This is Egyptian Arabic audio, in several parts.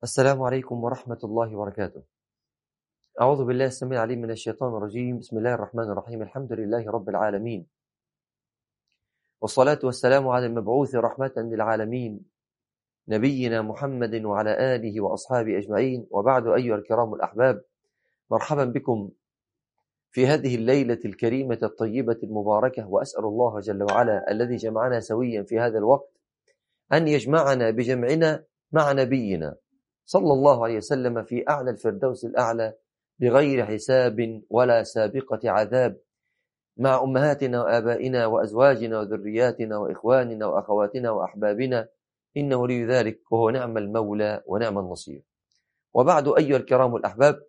السلام عليكم ورحمة الله وبركاته أعوذ بالله السميع العليم من الشيطان الرجيم بسم الله الرحمن الرحيم الحمد لله رب العالمين والصلاة والسلام على المبعوث رحمة للعالمين نبينا محمد وعلى آله وأصحابه أجمعين وبعد أيها الكرام الأحباب مرحبا بكم في هذه الليلة الكريمة الطيبة المباركة وأسأل الله جل وعلا الذي جمعنا سويا في هذا الوقت أن يجمعنا بجمعنا مع نبينا صلى الله عليه وسلم في أعلى الفردوس الأعلى بغير حساب ولا سابقة عذاب مع أمهاتنا وآبائنا وأزواجنا وذرياتنا وإخواننا وأخواتنا وأحبابنا إنه لي ذلك وهو نعم المولى ونعم النصير وبعد أيها الكرام الأحباب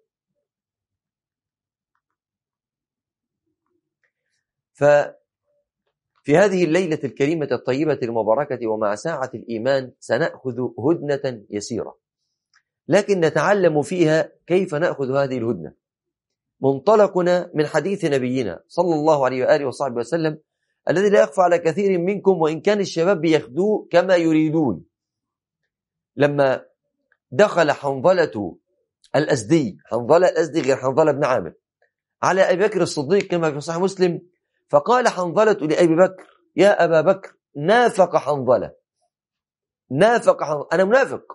ففي هذه الليلة الكريمة الطيبة المباركة ومع ساعة الإيمان سنأخذ هدنة يسيرة لكن نتعلم فيها كيف نأخذ هذه الهدنة منطلقنا من حديث نبينا صلى الله عليه وآله وصحبه وسلم الذي لا يخفى على كثير منكم وإن كان الشباب بياخذوه كما يريدون لما دخل حنظلة الأزدي حنظلة الأزدي غير حنظلة بن عامر على أبي بكر الصديق كما في صحيح مسلم فقال حنظلة لأبي بكر يا أبا بكر نافق حنظلة نافق حنظلة أنا منافق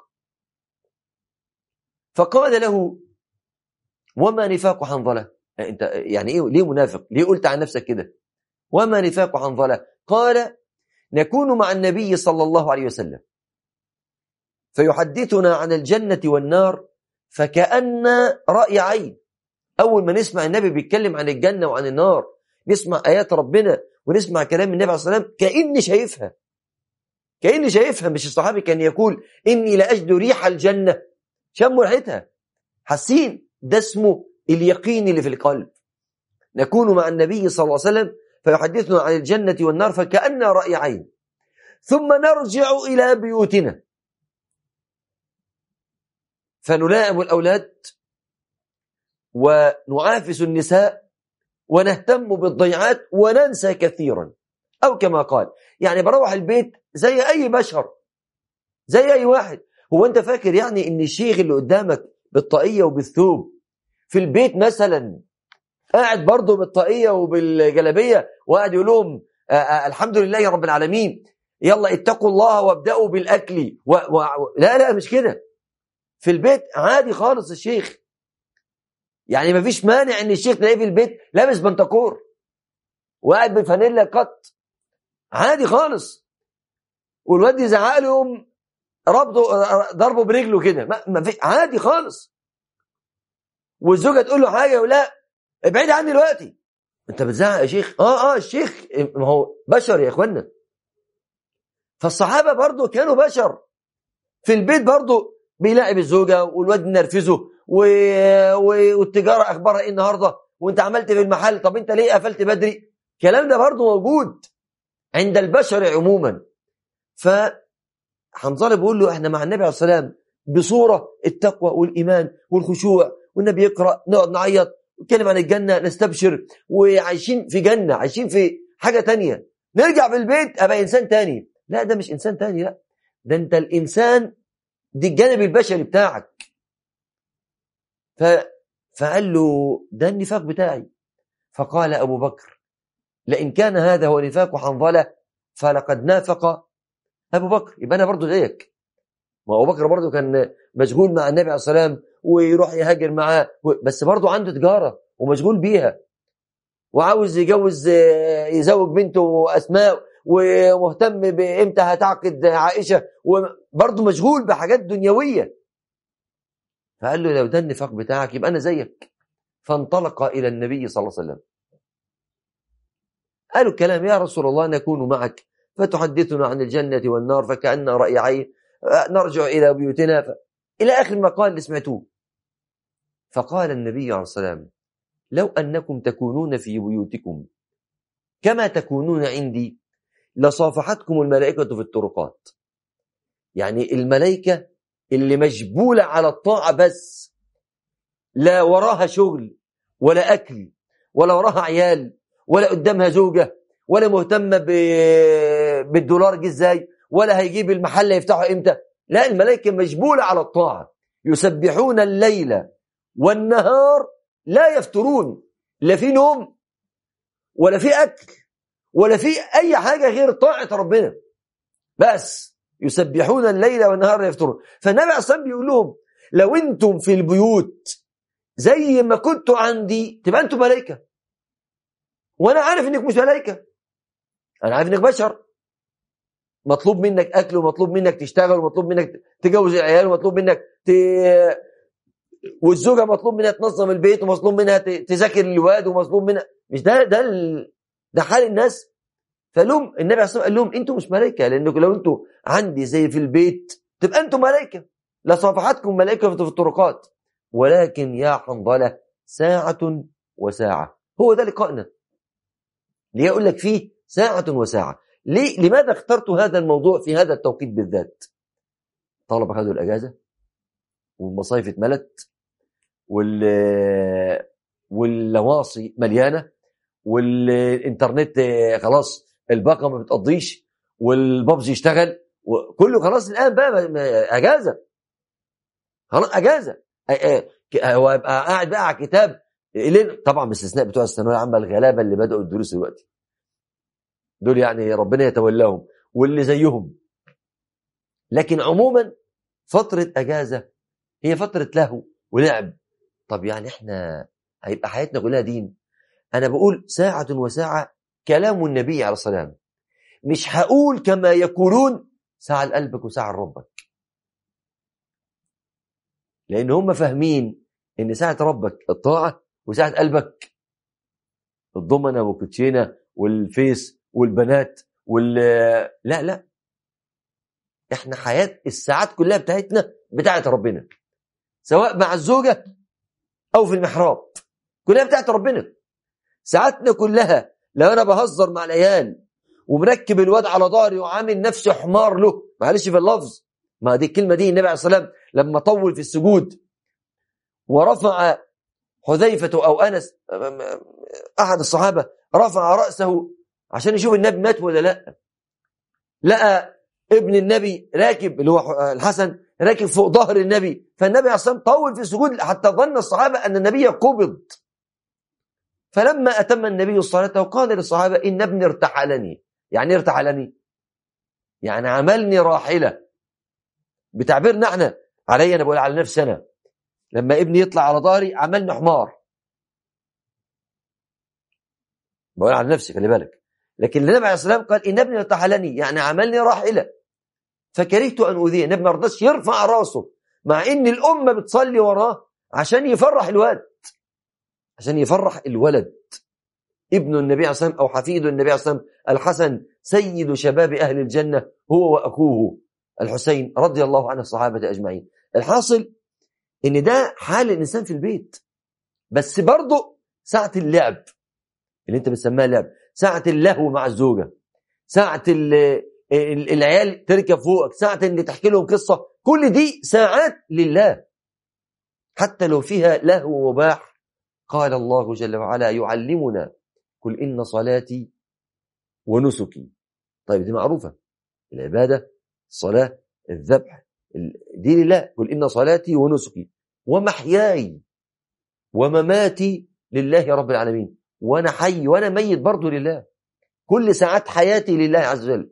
فقال له وما نفاق حنظلة انت يعني ايه ليه منافق ليه قلت عن نفسك كده وما نفاق حنظلة قال نكون مع النبي صلى الله عليه وسلم فيحدثنا عن الجنة والنار فكأن رأي عين أول ما نسمع النبي بيتكلم عن الجنة وعن النار نسمع آيات ربنا ونسمع كلام النبي عليه الصلاة والسلام كأني شايفها كأني شايفها مش الصحابي كان يقول إني لأجد ريح الجنة شموا ريحتها حاسين ده اسمه اليقين اللي في القلب نكون مع النبي صلى الله عليه وسلم فيحدثنا عن الجنة والنار فكأن رأي عين ثم نرجع إلى بيوتنا فنلائم الأولاد ونعافس النساء ونهتم بالضيعات وننسى كثيرا أو كما قال يعني بروح البيت زي أي بشر زي أي واحد هو أنت فاكر يعني إن الشيخ اللي قدامك بالطاقية وبالثوب في البيت مثلا قاعد برضه بالطاقية وبالجلبية وقاعد يقول لهم آآ آآ الحمد لله رب العالمين يلا اتقوا الله وابدأوا بالأكل و... و... لا لا مش كده في البيت عادي خالص الشيخ يعني ما فيش مانع ان الشيخ تلاقيه في البيت لابس بنتكور وقاعد بفانيلا قط عادي خالص والواد يزعق لهم ربطه ضربه برجله كده ما, ما في عادي خالص والزوجه تقول له حاجه ولا ابعد عني دلوقتي انت بتزعق يا شيخ اه اه الشيخ ما هو بشر يا اخوانا فالصحابه برضو كانوا بشر في البيت برضو بيلاعب الزوجه والواد نرفزه و... و... والتجاره اخبارها ايه النهارده وانت عملت في المحل طب انت ليه قفلت بدري الكلام ده برضو موجود عند البشر عموما ف حنظله بيقول له احنا مع النبي عليه الصلاه والسلام بصوره التقوى والايمان والخشوع والنبي يقرا نقعد نعيط نتكلم عن الجنه نستبشر وعايشين في جنه عايشين في حاجه تانية نرجع في البيت ابقى انسان تاني لا ده مش انسان تاني لا ده انت الانسان دي الجانب البشري بتاعك ف... فقال له ده النفاق بتاعي فقال ابو بكر لئن كان هذا هو نفاق حنظله فلقد نافق ابو بكر يبقى انا برضه زيك ما ابو بكر برضه كان مشغول مع النبي عليه الصلاه والسلام ويروح يهاجر معاه بس برضه عنده تجاره ومشغول بيها وعاوز يجوز يزوج بنته اسماء ومهتم بامتى هتعقد عائشه وبرضه مشغول بحاجات دنيويه فقال له لو ده النفاق بتاعك يبقى انا زيك فانطلق الى النبي صلى الله عليه وسلم قالوا الكلام يا رسول الله نكون معك فتحدثنا عن الجنة والنار فكأن رأي عين نرجع إلى بيوتنا ف... إلى آخر ما قال اللي سمعتوه فقال النبي عليه الصلاة والسلام لو أنكم تكونون في بيوتكم كما تكونون عندي لصافحتكم الملائكة في الطرقات يعني الملائكة اللي مجبولة على الطاعة بس لا وراها شغل ولا أكل ولا وراها عيال ولا قدامها زوجة ولا مهتمة ب... بالدولار جه ازاي ولا هيجيب المحل يفتحه امتى لا الملائكة مجبولة على الطاعة يسبحون الليل والنهار لا يفترون لا في نوم ولا في أكل ولا في أي حاجة غير طاعة ربنا بس يسبحون الليل والنهار لا يفترون فالنبي عليه الصلاة بيقول لهم لو انتم في البيوت زي ما كنتوا عندي تبقى انتم ملائكة وانا عارف انك مش ملائكة انا عارف انك بشر مطلوب منك اكل ومطلوب منك تشتغل ومطلوب منك تجوز العيال ومطلوب منك ت... والزوجه مطلوب منها تنظم البيت ومطلوب منها تذاكر الواد ومطلوب منها مش ده ده ال... ده حال الناس فلهم النبي عليه الصلاه والسلام قال لهم انتم مش ملائكه لانكم لو انتم عندي زي في البيت تبقى انتم ملائكه لصافحتكم ملائكه في الطرقات ولكن يا حنظله ساعه وساعه هو ده لقائنا ليه اقول لك فيه ساعه وساعه ليه لماذا اخترت هذا الموضوع في هذا التوقيت بالذات طلبة خدوا الأجازة والمصايف اتملت وال واللواصي مليانة والإنترنت خلاص الباقة ما بتقضيش والبابجي يشتغل وكله خلاص الآن بقى أجازة خلاص أجازة هو يبقى قاعد بقى على كتاب طبعا باستثناء بتوع الثانويه العامه الغلابه اللي بداوا الدروس دلوقتي دول يعني ربنا يتولاهم واللي زيهم لكن عموما فترة أجازة هي فترة لهو ولعب طب يعني احنا هيبقى حياتنا كلها دين أنا بقول ساعة وساعة كلام النبي عليه الصلاة والسلام مش هقول كما يقولون ساعة لقلبك وساعة لربك لأن هم فاهمين إن ساعة ربك الطاعة وساعة قلبك الضمنة والكوتشينة والفيس والبنات وال لا لا احنا حياة الساعات كلها بتاعتنا بتاعت ربنا سواء مع الزوجة او في المحراب كلها بتاعت ربنا ساعاتنا كلها لو انا بهزر مع العيال ومركب الواد على ظهري وعامل نفسه حمار له معلش في اللفظ ما دي الكلمه دي النبي عليه الصلاه والسلام لما طول في السجود ورفع حذيفه او انس احد الصحابه رفع راسه عشان يشوف النبي مات ولا لا لقى ابن النبي راكب اللي هو الحسن راكب فوق ظهر النبي فالنبي عليه طول في السجود حتى ظن الصحابة أن النبي قبض فلما أتم النبي الصلاة قال للصحابة إن ابني ارتحلني يعني ارتحلني يعني عملني راحلة بتعبيرنا احنا علي أنا بقول على نفسي أنا لما ابني يطلع على ظهري عملني حمار بقول على نفسي خلي بالك لكن النبي عليه الصلاه والسلام قال ان ابني ارتحلني يعني عملني راحله فكرهت ان اؤذيه النبي ما رضاش يرفع راسه مع ان الامه بتصلي وراه عشان يفرح الولد عشان يفرح الولد ابن النبي عليه الصلاه والسلام او حفيد النبي عليه الصلاه والسلام الحسن سيد شباب اهل الجنه هو واخوه الحسين رضي الله عن الصحابه اجمعين الحاصل ان ده حال الانسان في البيت بس برضه ساعه اللعب اللي انت بتسميها لعب ساعة اللهو مع الزوجة ساعة العيال تركب فوقك ساعة اللي تحكي لهم قصة كل دي ساعات لله حتى لو فيها لهو مباح قال الله جل وعلا يعلمنا قل إن صلاتي ونسكي طيب دي معروفة العبادة الصلاة الذبح دي لله قل إن صلاتي ونسكي ومحياي ومماتي لله رب العالمين وانا حي وانا ميت برضه لله كل ساعات حياتي لله عز وجل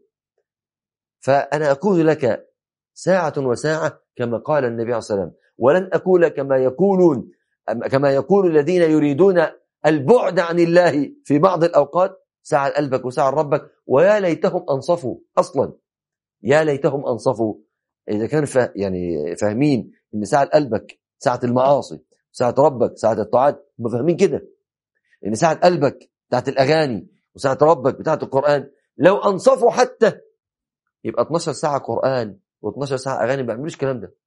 فانا اقول لك ساعة وساعة كما قال النبي عليه الصلاة والسلام ولن أقول كما يقولون كما يقول الذين يريدون البعد عن الله في بعض الأوقات ساعة قلبك وساعة ربك ويا ليتهم أنصفوا أصلا يا ليتهم أنصفوا إذا كان فا يعني فاهمين إن ساعة قلبك ساعة المعاصي ساعة ربك ساعة الطاعات هم فاهمين كده ان ساعه قلبك بتاعت الاغاني وساعه ربك بتاعت القران لو انصفوا حتى يبقى 12 ساعه قران و12 ساعه اغاني ما بيعملوش الكلام ده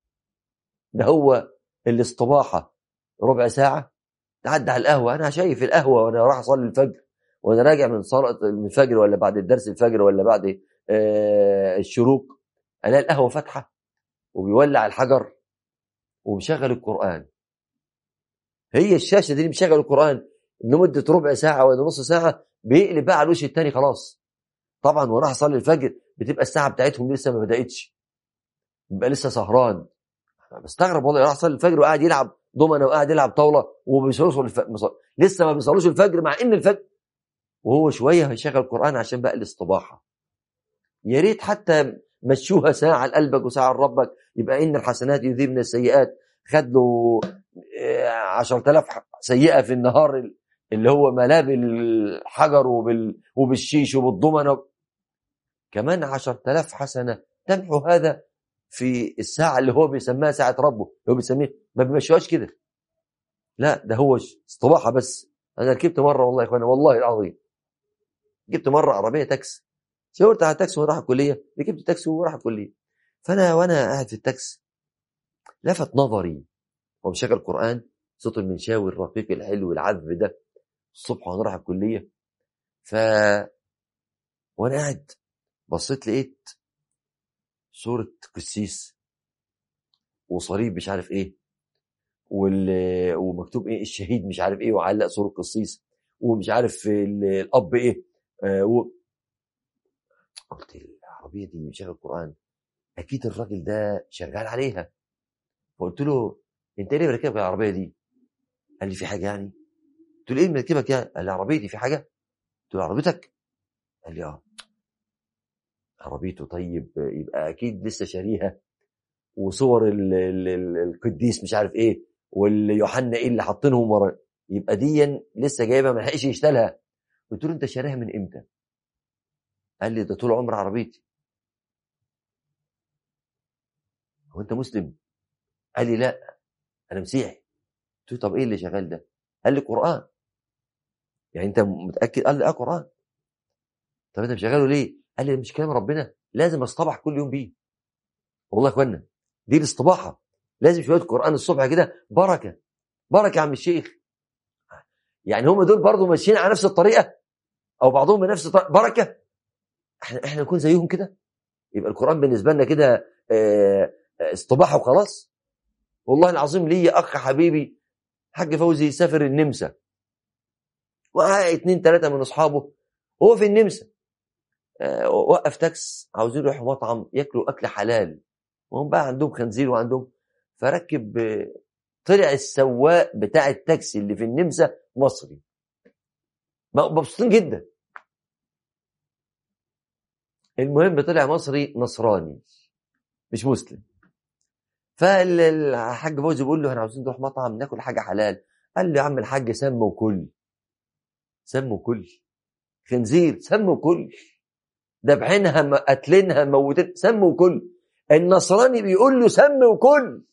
ده هو الاستباحه ربع ساعه تعدي على القهوه انا شايف القهوه وانا راح اصلي الفجر وانا راجع من صلاه من الفجر ولا بعد الدرس الفجر ولا بعد آه الشروق الاقي القهوه فاتحه وبيولع الحجر ومشغل القران هي الشاشه دي اللي مشغل القران لمده ربع ساعه ولا نص ساعه بيقلب بقى على الوش التاني خلاص طبعا وراح اصلي الفجر بتبقى الساعه بتاعتهم لسه ما بداتش بيبقى لسه سهران بستغرب والله راح صلي الفجر وقاعد يلعب دومنا وقاعد يلعب طاوله وبيصلوا الف... لسه ما بيصلوش الفجر مع ان الفجر وهو شويه هيشغل قران عشان بقى الاستباحه يا ريت حتى مشوها ساعه لقلبك وساعه لربك يبقى ان الحسنات يذهبن السيئات خد له 10000 سيئه في النهار اللي هو ملاه بالحجر وبال... وبالشيش وبالضمنه كمان 10000 حسنه تمحو هذا في الساعه اللي هو بيسميها ساعه ربه هو بيسميها ما بيمشيهاش كده لا ده هو اصطباحه بس انا ركبت مره والله يا اخوانا والله العظيم جبت مره عربيه تاكسي شاورت على التاكسي وانا رايح الكليه ركبت تاكسي وراح الكليه فانا وانا قاعد في التاكسي لفت نظري هو مشغل قران صوت المنشاوي الرقيق الحلو العذب ده الصبح وانا رايح الكليه ف وانا قاعد بصيت لقيت صورة قسيس وصليب مش عارف ايه وال... ومكتوب ايه الشهيد مش عارف ايه وعلق صورة قسيس ومش عارف ال... الاب ايه آه و... قلت العربية دي مش القرآن اكيد الراجل ده شغال عليها فقلت له انت ليه مركبك العربية دي قال لي في حاجة يعني قلت له ايه مركبك يعني قال لي عربيتي في حاجة قلت له عربيتك قال لي اه عربيته طيب يبقى اكيد لسه شاريها وصور ال ال ال القديس مش عارف ايه واليوحنا ايه اللي حاطينهم ورا يبقى دي لسه جايبها ما لحقش يشتغلها قلت له انت شاريها من امتى؟ قال لي ده طول عمر عربيتي هو انت مسلم؟ قال لي لا انا مسيحي قلت له طب ايه اللي شغال ده؟ قال لي قران يعني انت متاكد؟ قال لي اه قران طب انت مشغله ليه؟ قال لي مش كلام ربنا لازم اصطبح كل يوم بيه والله يا اخوانا دي الاصطباحه لازم شويه قران الصبح كده بركه بركه يا عم الشيخ يعني هم دول برضه ماشيين على نفس الطريقه او بعضهم بنفس الطريقه بركه احنا احنا نكون زيهم كده يبقى القران بالنسبه لنا كده اصطباحه وخلاص والله العظيم لي اخ حبيبي حاج فوزي سافر النمسا ومعاه اتنين تلاته من اصحابه هو في النمسا وقف تاكس عاوزين يروحوا مطعم ياكلوا اكل حلال وهم بقى عندهم خنزير وعندهم فركب طلع السواق بتاع التاكسي اللي في النمسا مصري مبسوطين جدا المهم طلع مصري نصراني مش مسلم فالحاج فوزي بيقول له احنا عاوزين نروح مطعم ناكل حاجه حلال قال له يا عم الحاج سم وكل سم وكل خنزير سم وكل دبحينها قتلينها موتين سم وكل النصراني بيقول له سم وكل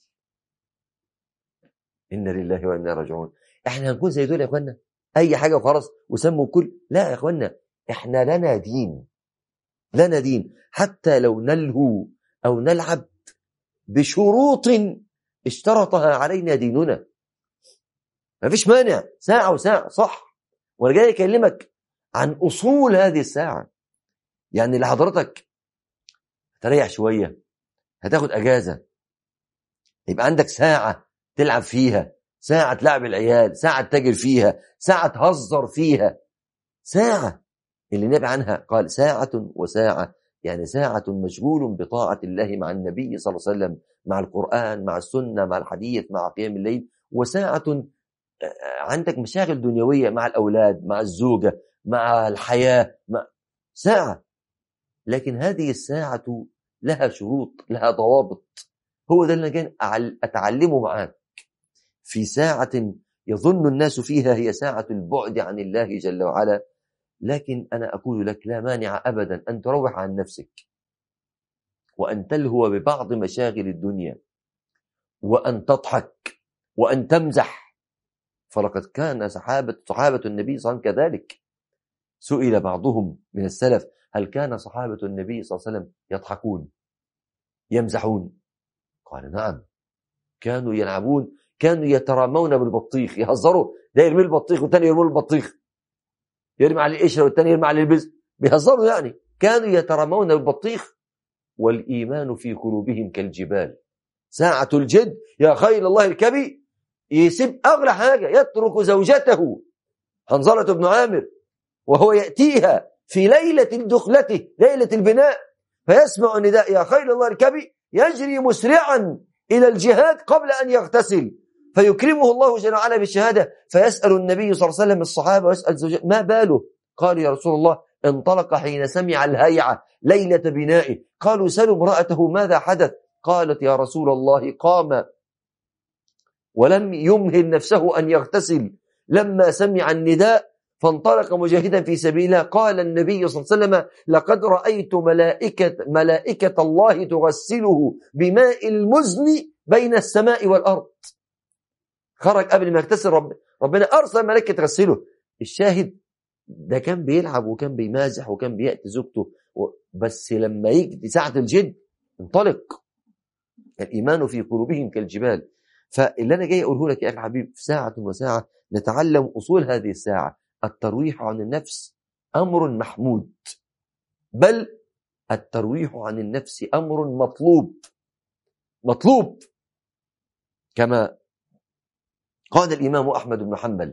انا لله وانا راجعون احنا هنكون زي دول يا اخوانا اي حاجه وخلاص وسم وكل لا يا اخوانا احنا لنا دين لنا دين حتى لو نلهو او نلعب بشروط اشترطها علينا ديننا ما فيش مانع ساعه وساعه صح وانا جاي اكلمك عن اصول هذه الساعه يعني لحضرتك تريح شويه هتاخد اجازه يبقى عندك ساعه تلعب فيها ساعه تلعب العيال ساعه تتاجر فيها ساعه تهزر فيها ساعه اللي نبي عنها قال ساعه وساعه يعني ساعة مشغول بطاعة الله مع النبي صلى الله عليه وسلم مع القرآن مع السنة مع الحديث مع قيام الليل وساعة عندك مشاغل دنيوية مع الأولاد مع الزوجة مع الحياة مع ساعة لكن هذه الساعة لها شروط لها ضوابط هو ده اللي كان أتعلمه معاك في ساعة يظن الناس فيها هي ساعة البعد عن الله جل وعلا لكن أنا أقول لك لا مانع أبدا أن تروح عن نفسك وأن تلهو ببعض مشاغل الدنيا وأن تضحك وأن تمزح فلقد كان صحابة صحابة النبي صلى الله عليه وسلم كذلك سئل بعضهم من السلف هل كان صحابة النبي صلى الله عليه وسلم يضحكون يمزحون قال نعم كانوا يلعبون كانوا يترامون بالبطيخ يهزروا ده يرمي البطيخ والتاني يرمي البطيخ يرمي على القشره والتاني يرمي على البز بيهزروا يعني كانوا يترامون بالبطيخ والايمان في قلوبهم كالجبال ساعة الجد يا خيل الله الكبي يسيب اغلى حاجه يترك زوجته حنظله بن عامر وهو ياتيها في ليله دخلته ليله البناء فيسمع النداء يا خيل الله الكبي يجري مسرعا إلى الجهاد قبل أن يغتسل فيكرمه الله جل وعلا بالشهادة فيسأل النبي صلى الله عليه وسلم الصحابة ويسأل زوجته ما باله قالوا يا رسول الله انطلق حين سمع الهيعة ليلة بنائه قالوا سلوا امرأته ماذا حدث قالت يا رسول الله قام ولم يمهل نفسه أن يغتسل لما سمع النداء فانطلق مجاهدا في سبيل الله قال النبي صلى الله عليه وسلم لقد رأيت ملائكة, ملائكة الله تغسله بماء المزن بين السماء والأرض خرج قبل ما يغتسل رب ربنا أرسل ملائكة تغسله الشاهد ده كان بيلعب وكان بيمازح وكان بيأتي زوجته بس لما يجي ساعة الجد انطلق الإيمان في قلوبهم كالجبال فاللي أنا جاي أقوله لك يا أخي حبيب في ساعة وساعة نتعلم أصول هذه الساعة الترويح عن النفس أمر محمود بل الترويح عن النفس أمر مطلوب مطلوب كما قال الإمام أحمد بن حنبل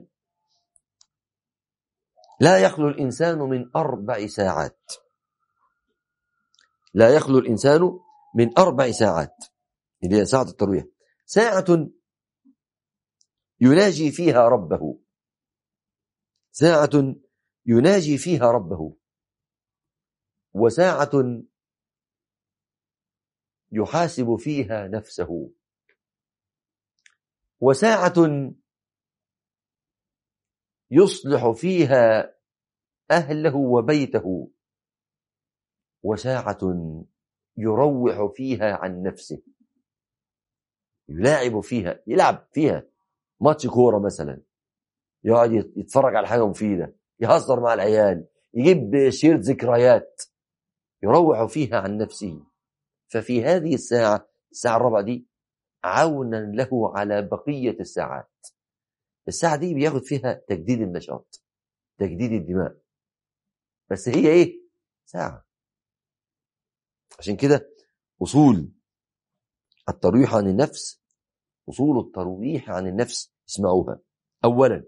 لا يخلو الإنسان من أربع ساعات لا يخلو الإنسان من أربع ساعات اللي هي ساعة الترويح ساعة يناجي فيها ربه ساعة يناجي فيها ربه وساعة يحاسب فيها نفسه وساعة يصلح فيها أهله وبيته وساعة يروح فيها عن نفسه يلاعب فيها يلعب فيها ماتش كورة مثلا يقعد يتفرج على حاجة مفيدة يهزر مع العيال يجيب شير ذكريات يروح فيها عن نفسه ففي هذه الساعة الساعة الرابعة دي عونا له على بقية الساعات الساعة دي بياخد فيها تجديد النشاط تجديد الدماء بس هي ايه ساعة عشان كده أصول الترويح عن النفس أصول الترويح عن النفس اسمعوها أولا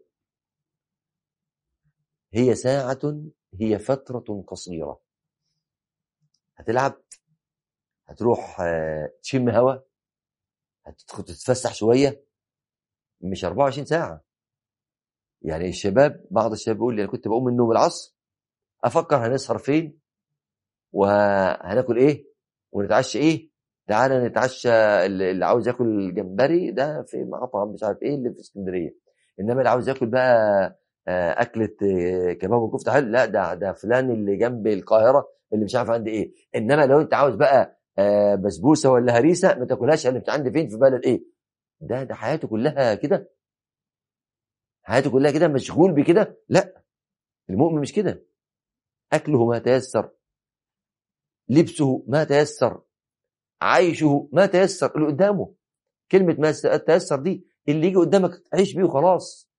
هي ساعة هي فترة قصيرة هتلعب هتروح تشم هوا هتدخل تتفسح شوية مش 24 ساعة يعني الشباب بعض الشباب يقول لي انا كنت بقوم من النوم العصر افكر هنسهر فين وهناكل ايه ونتعشى ايه تعالى نتعشى اللي عاوز ياكل جمبري ده في مطعم مش عارف ايه اللي في اسكندريه انما اللي عاوز ياكل بقى اكله كباب وكفته حلو لا ده ده فلان اللي جنب القاهره اللي مش عارف عندي ايه انما لو انت عاوز بقى بسبوسه ولا هريسه ما تاكلهاش اللي مش عندي فين في بلد ايه ده ده حياته كلها كده حياته كلها كده مشغول بكده لا المؤمن مش كده اكله ما تيسر لبسه ما تيسر عيشه ما تيسر اللي قدامه كلمة ما تيسر دي اللي يجي قدامك عيش بيه وخلاص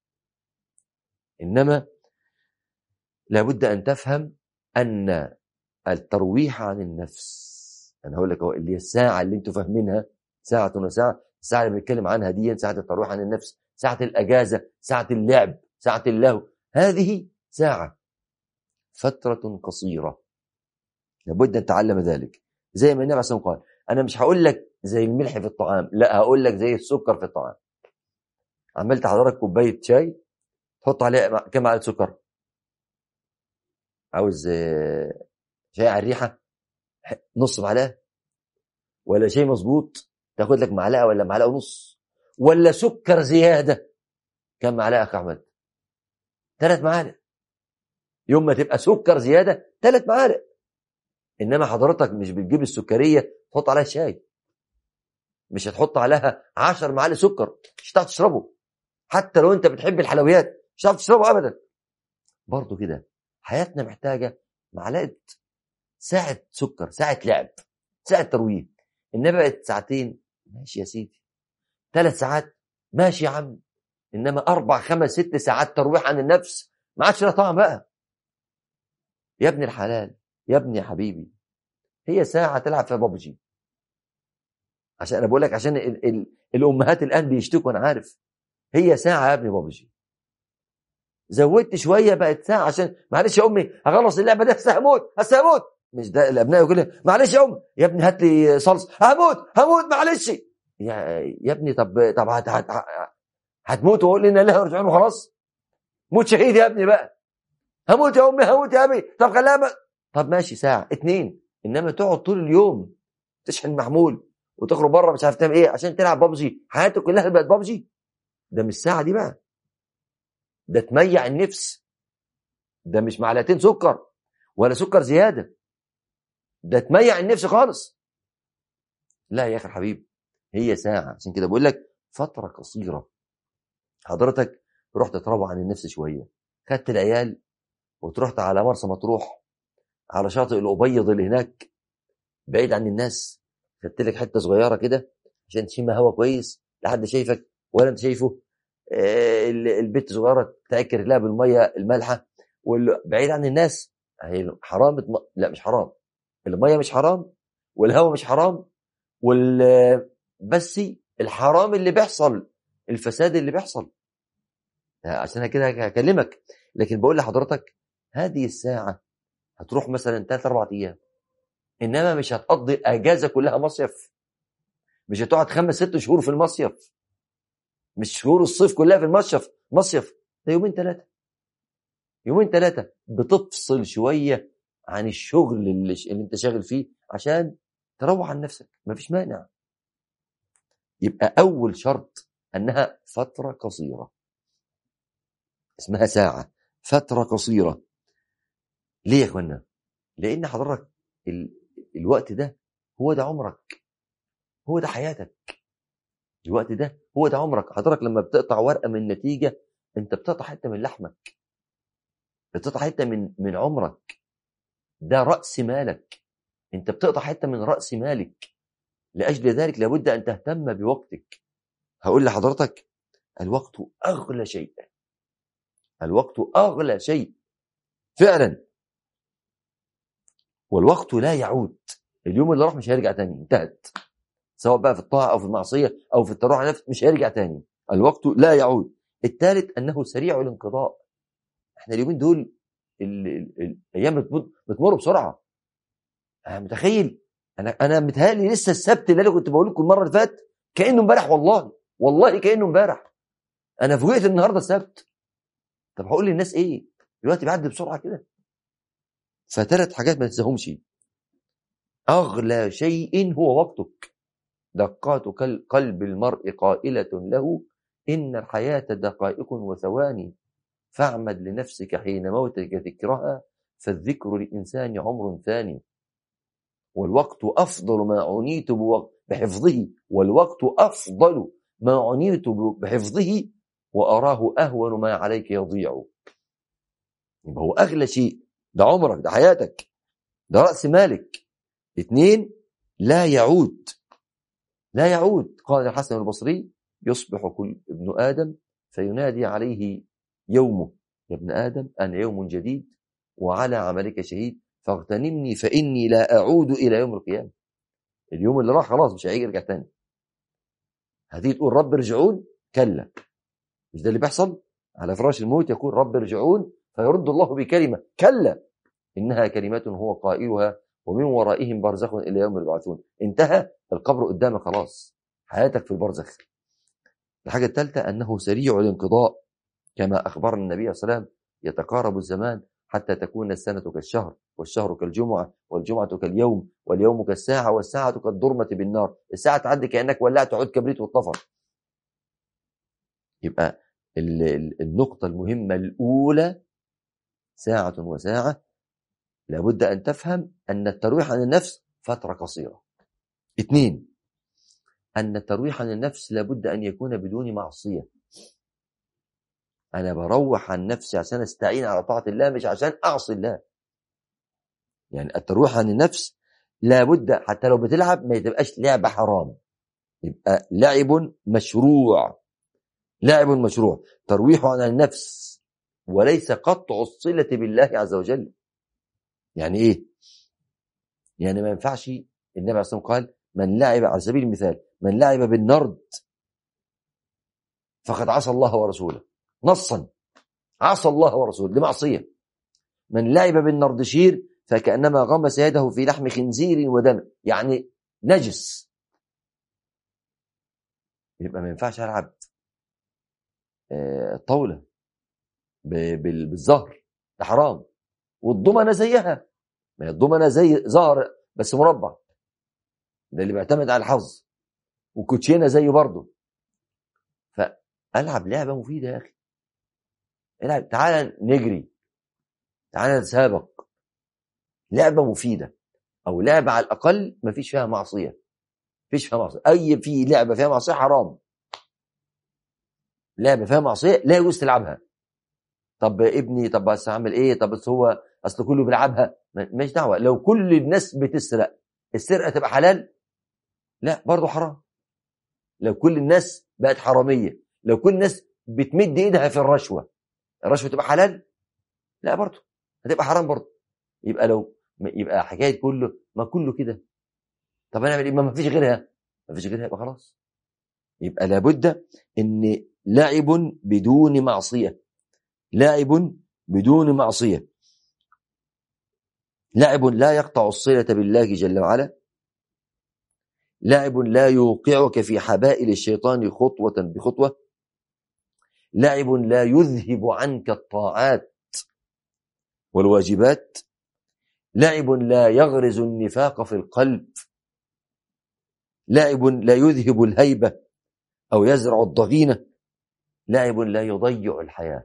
إنما لابد أن تفهم أن الترويح عن النفس أنا هقول لك اللي هي الساعة اللي أنتوا فاهمينها ساعة وساعة الساعة اللي بنتكلم عنها دي ساعة الترويح عن النفس ساعة الأجازة ساعة اللعب ساعة اللهو هذه ساعة فترة قصيرة لابد أن تعلم ذلك زي ما النبي عليه الصلاة قال أنا مش هقول لك زي الملح في الطعام لا هقول لك زي السكر في الطعام عملت حضرتك كوباية شاي تحط عليها كم معلقة سكر عاوز شاي على الريحة نص معلقة ولا شيء مظبوط تاخد لك معلقة ولا معلقة ونص ولا سكر زيادة كم معلقة يا أحمد ثلاث معالق يوم ما تبقى سكر زيادة ثلاث معالق انما حضرتك مش بتجيب السكريه تحط عليها شاي مش هتحط عليها 10 معالق سكر مش هتعرف تشربه حتى لو انت بتحب الحلويات مش هتعرف تشربه ابدا برضه كده حياتنا محتاجه معلقه ساعه سكر ساعه لعب ساعه ترويج انما بقت ساعتين ماشي يا سيدي ثلاث ساعات ماشي يا عم انما اربع خمس ست ساعات ترويح عن النفس ما عادش لها طعم بقى يا ابن الحلال يا ابني يا حبيبي هي ساعة تلعب فيها بابجي عشان انا بقول لك عشان ال ال الامهات الان بيشتكوا انا عارف هي ساعة يا ابني بابجي زودت شوية بقت ساعة عشان معلش يا امي هخلص اللعبة دي هسه هموت هسه هموت مش ده الابناء يقول معلش يا امي يا ابني هات لي صلصة هموت هموت معلش يا, يا ابني طب طب هت هت هتموت وقول لنا لا يرجعون وخلاص موت شهيد يا ابني بقى هموت يا امي هموت يا ابي طب خليها بقى. طب ماشي ساعه اتنين انما تقعد طول اليوم تشحن محمول وتخرج بره مش عارف تعمل ايه عشان تلعب بابجي حياتك كلها بقت بابجي ده مش ساعه دي بقى ده تميع النفس ده مش معلقتين سكر ولا سكر زياده ده تميع النفس خالص لا يا اخي الحبيب هي ساعه عشان كده بقول لك فتره قصيره حضرتك رحت تروع عن النفس شويه خدت العيال وتروحت على مرسى مطروح على شاطئ الابيض اللي هناك بعيد عن الناس خدت لك حته صغيره كده عشان تشم هوا كويس لا حد شايفك ولا انت شايفه آه، البت صغيره تاكل لها بالميه المالحه بعيد عن الناس هي حرام لا مش حرام الميه مش حرام والهواء مش حرام وال بس الحرام اللي بيحصل الفساد اللي بيحصل عشان كده هكلمك لكن بقول لحضرتك هذه الساعه هتروح مثلا ثلاث اربع ايام انما مش هتقضي الاجازه كلها مصيف مش هتقعد خمس ست شهور في المصيف مش شهور الصيف كلها في المصيف مصيف ده يومين ثلاثه يومين ثلاثه بتفصل شويه عن الشغل اللي, اللي انت شاغل فيه عشان تروح عن نفسك مفيش مانع يبقى اول شرط انها فتره قصيره اسمها ساعه فتره قصيره ليه يا اخوانا لان حضرتك ال... الوقت ده هو ده عمرك هو ده حياتك الوقت ده هو ده عمرك حضرتك لما بتقطع ورقه من نتيجه انت بتقطع حته من لحمك بتقطع حته من من عمرك ده راس مالك انت بتقطع حته من راس مالك لاجل ذلك لابد ان تهتم بوقتك هقول لحضرتك الوقت اغلى شيء الوقت اغلى شيء فعلا والوقت لا يعود اليوم اللي راح مش هيرجع تاني انتهت سواء بقى في الطاعه او في المعصيه او في التروح على نفس مش هيرجع تاني الوقت لا يعود الثالث انه سريع الانقضاء احنا اليومين دول الايام بتمر بسرعه انا متخيل انا انا متهيألي لسه السبت اللي انا كنت بقول لكم المره اللي فاتت كانه امبارح والله والله كانه امبارح انا فوجئت النهارده السبت طب هقول للناس ايه دلوقتي بيعدي بسرعه كده فثلاث حاجات ما تنساهمش اغلى شيء هو وقتك دقات قلب المرء قائله له ان الحياه دقائق وثواني فاعمد لنفسك حين موتك ذكرها فالذكر للإنسان عمر ثاني والوقت أفضل ما عنيت بحفظه والوقت أفضل ما عنيت بحفظه وأراه أهون ما عليك يضيع يبقى هو أغلى شيء ده عمرك ده حياتك ده رأس مالك اثنين لا يعود لا يعود قال الحسن البصري يصبح كل ابن آدم فينادي عليه يومه يا ابن آدم أنا يوم جديد وعلى عملك شهيد فاغتنمني فإني لا أعود إلى يوم القيامة اليوم اللي راح خلاص مش هيرجع تاني هتيجي تقول رب ارجعون كلا مش ده اللي بيحصل على فراش الموت يقول رب ارجعون فيرد الله بكلمة كلا إنها كلمة هو قائلها ومن ورائهم برزخ إلى يوم يبعثون انتهى القبر قدامك خلاص حياتك في البرزخ الحاجة الثالثة أنه سريع الانقضاء كما أخبرنا النبي صلى الله عليه وسلم يتقارب الزمان حتى تكون السنة كالشهر والشهر كالجمعة والجمعة كاليوم واليوم كالساعة والساعة كالضرمة بالنار الساعة تعدي كأنك ولعت عود كبريت واتطفر يبقى النقطة المهمة الأولى ساعة وساعة لابد أن تفهم أن الترويح عن النفس فترة قصيرة اثنين أن الترويح عن النفس لابد أن يكون بدون معصية انا بروح عن نفسي عشان استعين على طاعه الله مش عشان اعصي الله يعني الترويح عن النفس لابد حتى لو بتلعب ما تبقاش لعبه حرام يبقى لعب مشروع لعب مشروع ترويح عن النفس وليس قطع الصله بالله عز وجل يعني ايه يعني ما ينفعش النبي عليه الصلاه والسلام قال من لعب على سبيل المثال من لعب بالنرد فقد عصى الله ورسوله نصا عصى الله ورسوله دي معصية من لعب بالنردشير فكأنما غمس يده في لحم خنزير ودم يعني نجس يبقى ما ينفعش العب آه، طاوله ب- بال- بالزهر ده حرام والضمنه زيها ما هي الضمنه زي زهر بس مربع ده اللي بيعتمد على الحظ والكوتشينه زيه برضه فالعب لعبه مفيده يا اخي العب تعالى نجري تعالى نتسابق لعبه مفيده او لعبه على الاقل ما فيش فيها معصيه فيش فيها معصيه اي في لعبه فيها معصيه حرام لعبه فيها معصيه لا يجوز تلعبها طب ابني طب بس اعمل ايه طب بس هو اصل كله بيلعبها ما- ماليش دعوه لو كل الناس بتسرق السرقه تبقى حلال لا برضه حرام لو كل الناس بقت حراميه لو كل الناس بتمد ايدها في الرشوه الرشوه تبقى حلال لا برضه هتبقى حرام برضه يبقى لو يبقى حكايه كله ما كله كده طب انا اعمل ايه ما ما فيش غيرها ما فيش غيرها يبقى خلاص يبقى لابد ان لعب بدون معصيه لعب بدون معصيه لعب لا يقطع الصله بالله جل وعلا لعب لا يوقعك في حبائل الشيطان خطوه بخطوه لعب لا يذهب عنك الطاعات والواجبات لعب لا يغرز النفاق في القلب لعب لا يذهب الهيبة أو يزرع الضغينة لعب لا يضيع الحياة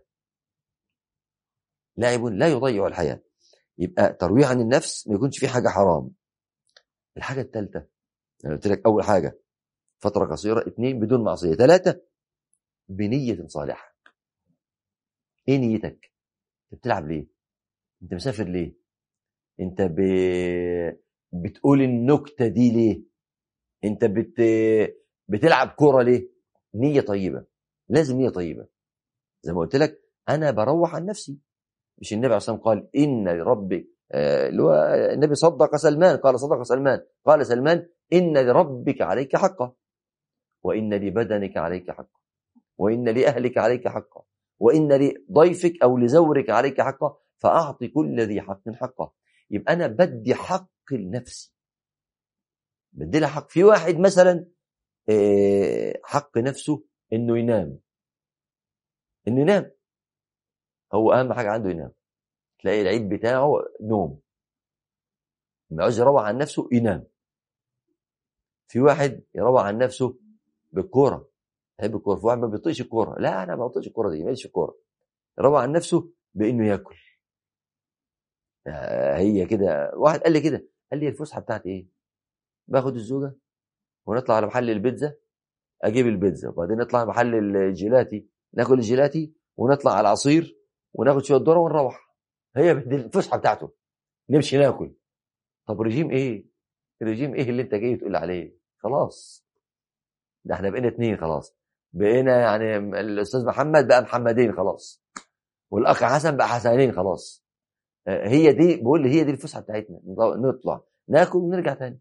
لعب لا يضيع الحياة يبقى ترويح عن النفس ما يكونش فيه حاجة حرام الحاجة الثالثة أنا قلت لك أول حاجة فترة قصيرة اثنين بدون معصية ثلاثة بنية صالحة ايه نيتك انت بتلعب ليه انت مسافر ليه انت ب... بتقول النكتة دي ليه انت بت... بتلعب كرة ليه نية طيبة لازم نية طيبة زي ما قلت لك انا بروح عن نفسي مش النبي عليه الصلاه والسلام قال ان لربك آه، اللي هو النبي صدق سلمان قال صدق سلمان قال سلمان ان لربك عليك حقا وان لبدنك عليك حقا وان لاهلك عليك حقا وان لضيفك او لزورك عليك حقا فاعط كل ذي حق حقه يبقى انا بدي حق لنفسي بدي لها حق في واحد مثلا آه، حق نفسه انه ينام انه ينام هو اهم حاجه عنده ينام تلاقي العيد بتاعه نوم ما يعوز يروح عن نفسه ينام في واحد يروح عن نفسه بالكوره يحب الكوره في واحد ما بيطيقش الكوره لا انا ما بطيقش الكوره دي ماليش في الكوره يروح عن نفسه بانه ياكل آه، هي كده واحد قال لي كده قال لي الفسحه بتاعتي ايه باخد الزوجه ونطلع على محل البيتزا اجيب البيتزا وبعدين نطلع على محل الجيلاتي ناكل الجيلاتي ونطلع على العصير وناخد شويه ذره ونروح هي دي الفسحه بتاعته نمشي ناكل طب رجيم ايه رجيم ايه اللي انت جاي تقول عليه خلاص ده احنا بقينا اتنين خلاص بقينا يعني الاستاذ محمد بقى محمدين خلاص والاخ حسن بقى حسنين خلاص آه، هي دي بقول لي هي دي الفسحه بتاعتنا نطلع ناكل ونرجع تاني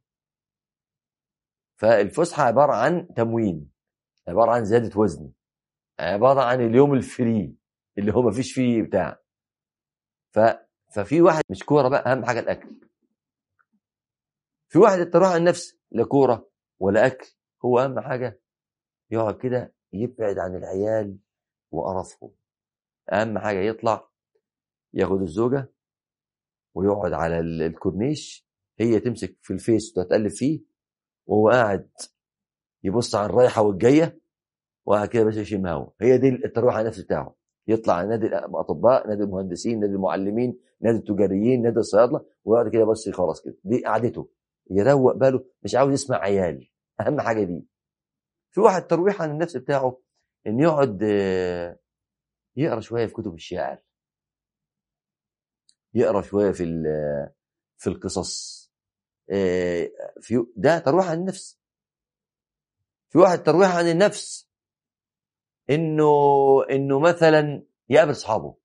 فالفسحه عباره عن تموين عباره عن زياده وزن عباره عن اليوم الفري اللي هو مفيش فيه بتاع ف ففي واحد مش كوره بقى اهم حاجه الاكل في واحد التروح عن النفس لا كوره ولا اكل هو اهم حاجه يقعد كده يبعد عن العيال وقرفهم اهم حاجه يطلع ياخد الزوجه ويقعد على ال- الكورنيش هي تمسك في الفيس وتقلب فيه وهو قاعد يبص على الرايحه والجايه وقاعد كده بس يشم هوا هي دي الترويح على النفس بتاعه يطلع على نادي الاطباء نادي المهندسين نادي المعلمين نادي التجاريين نادي الصيادله ويقعد كده بس خلاص كده دي قعدته يروق باله مش عاوز يسمع عيال اهم حاجه دي في واحد ترويح عن النفس بتاعه ان يقعد آه، يقرا شويه في كتب الشعر يقرا شويه في ال- في القصص آه، في ده ترويح عن النفس في واحد ترويح عن النفس انه انه مثلا يقابل اصحابه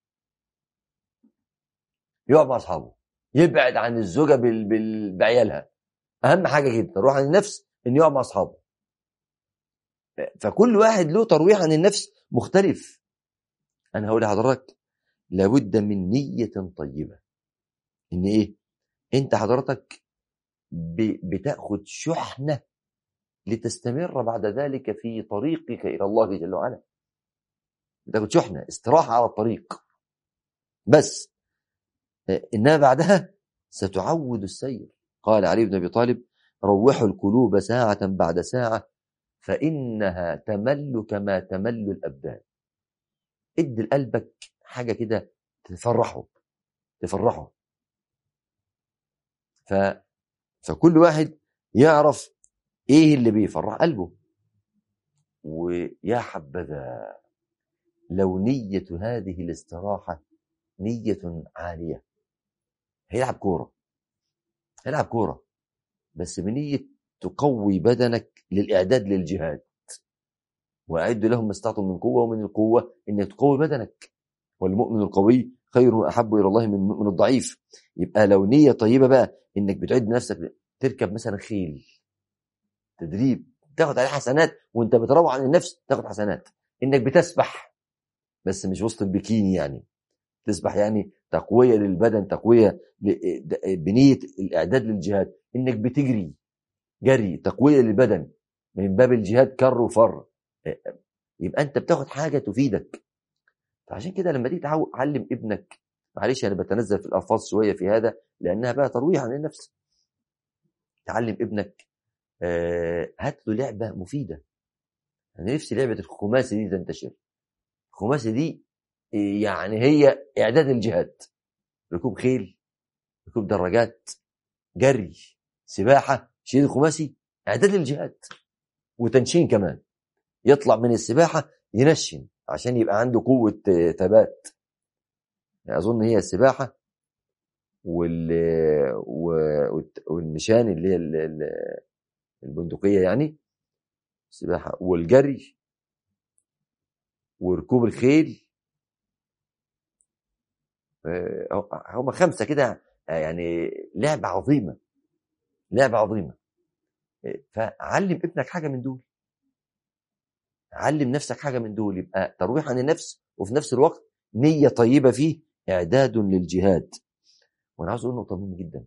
يقعد مع اصحابه يبعد عن الزوجه بال... بال... بعيالها اهم حاجه كده ترويح عن النفس انه يقعد مع اصحابه فكل واحد له ترويح عن النفس مختلف انا هقول لحضرتك لابد من نيه طيبه ان ايه انت حضرتك ب... بتاخد شحنه لتستمر بعد ذلك في طريقك إلى الله جل وعلا تاخد شحنة استراحة على الطريق بس إنها بعدها ستعود السير قال علي بن أبي طالب روحوا القلوب ساعة بعد ساعة فإنها تمل كما تمل الأبدان ادي لقلبك حاجة كده تفرحه تفرحه ف... فكل واحد يعرف ايه اللي بيفرح قلبه ويا حبذا لو نية هذه الاستراحة نية عالية هيلعب كورة هيلعب كورة بس بنية تقوي بدنك للإعداد للجهاد وأعد لهم ما استطعتم من قوة ومن القوة إنك تقوي بدنك والمؤمن القوي خير وأحب إلى الله من من الضعيف يبقى لو نية طيبة بقى إنك بتعد نفسك تركب مثلا خيل تدريب تاخد عليه حسنات وانت بتروع عن النفس تاخد حسنات انك بتسبح بس مش وسط البكيني يعني تسبح يعني تقويه للبدن تقويه بنيه الاعداد للجهاد انك بتجري جري تقويه للبدن من باب الجهاد كر وفر يبقى انت بتاخد حاجه تفيدك فعشان كده لما تيجي تعلم ابنك معلش انا بتنزل في الالفاظ شويه في هذا لانها بقى ترويح عن النفس تعلم ابنك آه هات له لعبه مفيده انا نفسي لعبه الخماسي دي تنتشر الخماسي دي يعني هي اعداد الجهاد ركوب خيل ركوب دراجات جري سباحه شيل الخماسي اعداد الجهاد وتنشين كمان يطلع من السباحه ينشن عشان يبقى عنده قوه ثبات اظن هي السباحه وال والنشان اللي هي البندقيه يعني السباحه والجري وركوب الخيل هم خمسه كده يعني لعبه عظيمه لعبه عظيمه فعلم ابنك حاجه من دول علم نفسك حاجه من دول يبقى ترويح عن النفس وفي نفس الوقت نيه طيبه فيه اعداد للجهاد وانا عاوز اقول نقطه مهمه جدا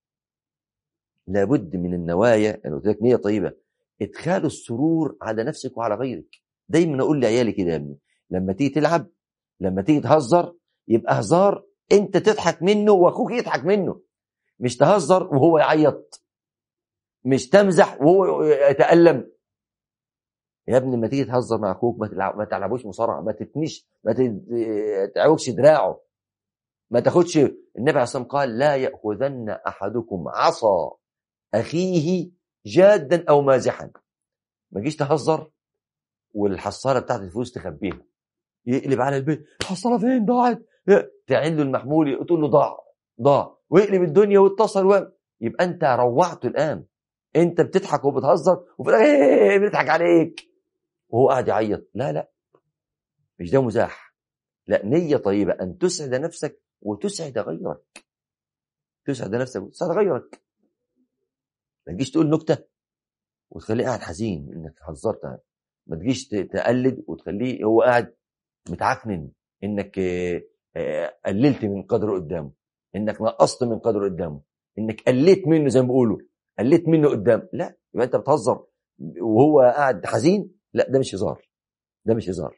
لابد من النوايا انا قلت لك نيه طيبه ادخال السرور على نفسك وعلى غيرك دايما اقول لعيالي كده يا ابني لما تيجي تلعب لما تيجي تهزر يبقى هزار انت تضحك منه واخوك يضحك منه مش تهزر وهو يعيط مش تمزح وهو يتألم يا ابني لما تيجي تهزر مع اخوك ما تلعب ما تلعبوش مصارعه ما تتنيش ما تعوجش دراعه ما تاخدش النبي عليه الصلاه قال لا ياخذن احدكم عصا اخيه جادا او مازحا ما تجيش تهزر والحصاله بتاعت الفلوس تخبيها يقلب على البيت الحصاله فين ضاعت تعين له المحمول تقول له ضاع ضاع ويقلب الدنيا واتصل و... يبقى انت روعته الان انت بتضحك وبتهزر وفي الاخر إيه بنضحك عليك وهو قاعد يعيط لا لا مش ده مزاح لا نية طيبة أن تسعد نفسك وتسعد غيرك تسعد نفسك وتسعد غيرك ما تجيش تقول نكتة وتخليه قاعد حزين انك هزرت ما تجيش تقلد وتخليه هو قاعد متعكنن انك قللت من قدره قدامه انك نقصت من قدره قدامه انك قليت منه زي ما بيقولوا قليت منه قدام لا يبقى انت بتهزر وهو قاعد حزين لا ده مش هزار ده مش هزار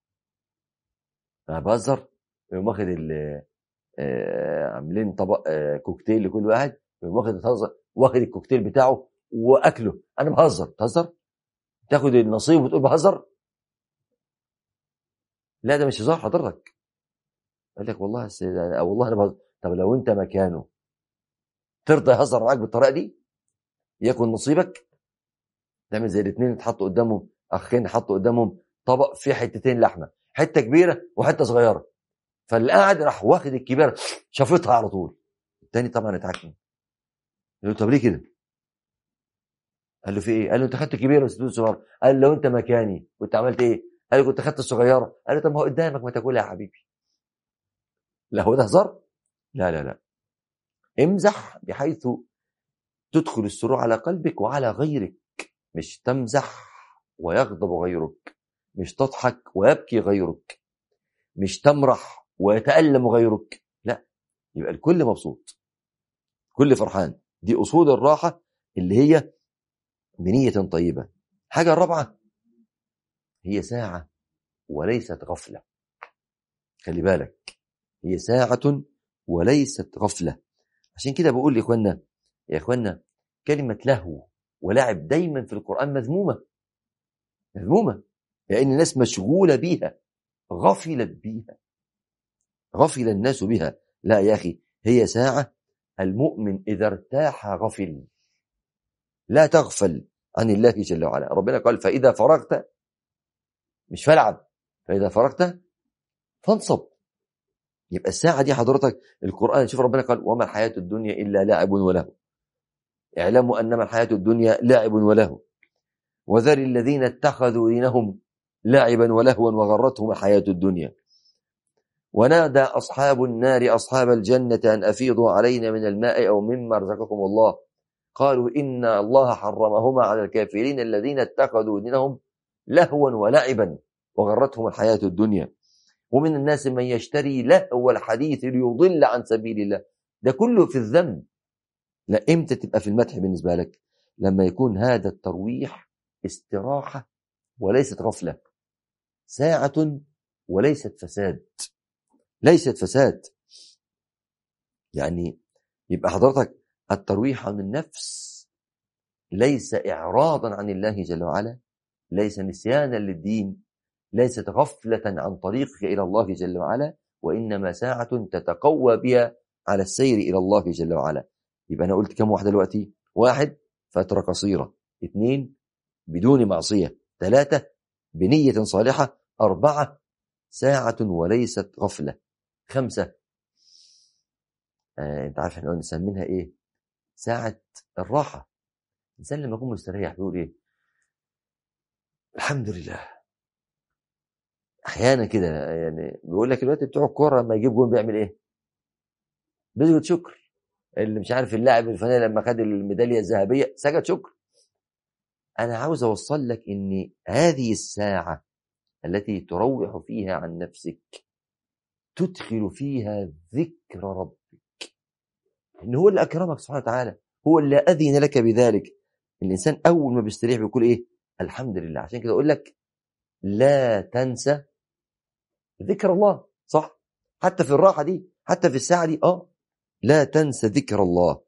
انا بهزر يقوم واخد عاملين طبق كوكتيل لكل واحد يقوم واخد يتهزر واخد الكوكتيل بتاعه واكله انا بهزر تهزر تاخد النصيب وتقول بهزر لا ده مش هزار حضرتك قال لك والله او والله انا بهزر طب لو انت مكانه ترضى يهزر معاك بالطريقه دي يكن نصيبك تعمل زي الاثنين اتحطوا قدامهم اخين حطوا قدامهم طبق فيه حتتين لحمه حته كبيره وحته صغيره فاللي قاعد راح واخد الكبيره شافطها على طول التاني طبعا اتعكن قال له طب ليه كده قال له في ايه قال له انت خدت كبيره بس تدوس صغيره قال له لو انت مكاني كنت عملت ايه قال له كنت خدت الصغيره قال له طب ما هو قدامك ما تاكلها يا حبيبي لا هو ده هزار لا لا لا امزح بحيث تدخل السرور على قلبك وعلى غيرك مش تمزح ويغضب غيرك مش تضحك ويبكي غيرك مش تمرح ويتألم غيرك لا يبقى الكل مبسوط كل فرحان دي أصول الراحة اللي هي بنية طيبة حاجة الرابعة هي ساعة وليست غفلة خلي بالك هي ساعة وليست غفلة عشان كده بقول لإخواننا يا إخواننا كلمة لهو ولعب دايما في القرآن مذمومة مذمومة لأن الناس مشغولة بيها غفلت بيها غفل الناس بها لا يا أخي هي ساعة المؤمن إذا ارتاح غفل لا تغفل عن الله جل وعلا ربنا قال فإذا فرغت مش فالعب فإذا فرغت فانصب يبقى الساعة دي حضرتك القرآن شوف ربنا قال وما الحياة الدنيا إلا لعب وله اعلموا أنما الحياة الدنيا لعب وله وذر الذين اتخذوا دينهم لعبا ولهوا وغرتهم الحياة الدنيا ونادى أصحاب النار أصحاب الجنة أن أفيضوا علينا من الماء أو مما رزقكم الله قالوا إن الله حرمهما على الكافرين الذين اتخذوا دينهم لهوا ولعبا وغرتهم الحياة الدنيا ومن الناس من يشتري لهو الحديث ليضل عن سبيل الله ده كله في الذنب لا امتى تبقى في المدح بالنسبة لك لما يكون هذا الترويح استراحة وليست غفلة ساعة وليست فساد ليست فساد يعني يبقى حضرتك الترويح عن النفس ليس إعراضا عن الله جل وعلا ليس نسيانا للدين ليست غفلة عن طريقك إلى الله جل وعلا وإنما ساعة تتقوى بها على السير إلى الله جل وعلا يبقى أنا قلت كم واحدة دلوقتي واحد فترة قصيرة اثنين بدون معصية ثلاثة بنية صالحة أربعة ساعة وليست غفلة خمسة آه انت عارف احنا نسمينها ايه ساعة الراحة الإنسان لما يكون مستريح بيقول ايه الحمد لله احيانا كده يعني بيقول لك الوقت بتوع الكوره لما يجيب جون بيعمل ايه بيسجد شكر اللي مش عارف اللاعب الفلاني لما خد الميداليه الذهبيه سجد شكر انا عاوز اوصل لك ان هذه الساعه التي تروح فيها عن نفسك تدخل فيها ذكر ربك ان هو اللي اكرمك سبحانه وتعالى هو اللي اذن لك بذلك الانسان اول ما بيستريح بيقول ايه الحمد لله عشان كده اقول لك لا تنسى ذكر الله صح حتى في الراحه دي حتى في الساعه دي اه لا تنسى ذكر الله